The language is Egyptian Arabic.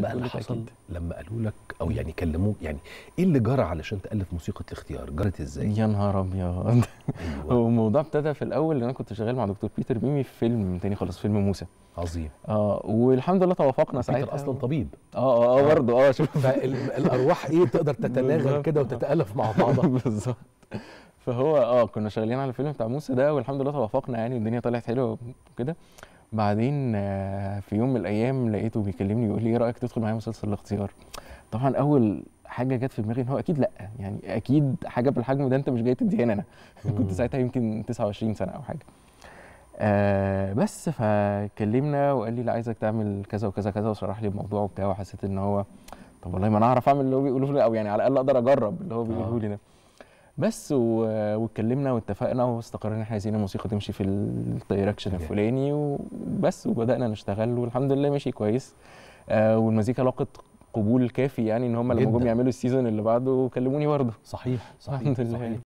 بقى اللي بكل حصل تأكيد. لما قالوا لك او يعني كلموك يعني ايه اللي جرى علشان تالف موسيقى الاختيار جرت ازاي يا نهار ابيض أيوة. هو الموضوع ابتدى في الاول ان انا كنت شغال مع دكتور بيتر ميمي في فيلم تاني خالص فيلم موسى عظيم اه والحمد لله توافقنا ساعتها بيتر اصلا طبيب اه اه اه برضه اه شوف فالارواح ايه تقدر تتناغم بالظبط. كده وتتالف مع بعضها بالظبط فهو اه كنا شغالين على الفيلم بتاع موسى ده والحمد لله توافقنا يعني والدنيا طلعت حلوه وكده بعدين آه، في يوم من الايام لقيته بيكلمني بيقول لي ايه رايك تدخل معايا مسلسل الاختيار طبعا اول حاجه جت في دماغي ان هو اكيد لا يعني اكيد حاجه بالحجم ده انت مش جاي تديها انا كنت مم. ساعتها يمكن 29 سنه او حاجه آه بس فكلمنا وقال لي لا عايزك تعمل كذا وكذا كذا وشرح لي الموضوع وبتاع وحسيت ان هو طب والله ما انا اعرف اعمل اللي هو بيقوله لي او يعني على الاقل اقدر اجرب اللي هو بيقوله لي ده بس و- واتكلمنا واتفقنا واستقرينا ان احنا عايزين الموسيقى تمشي في الدايركشن جميل. الفلاني وبس وبدانا نشتغل والحمد لله ماشي كويس آه والمزيكا لاقت قبول كافي يعني ان هم لما جم جداً. يعملوا السيزون اللي بعده كلموني برضه صحيح صحيح الحمد لله صحيح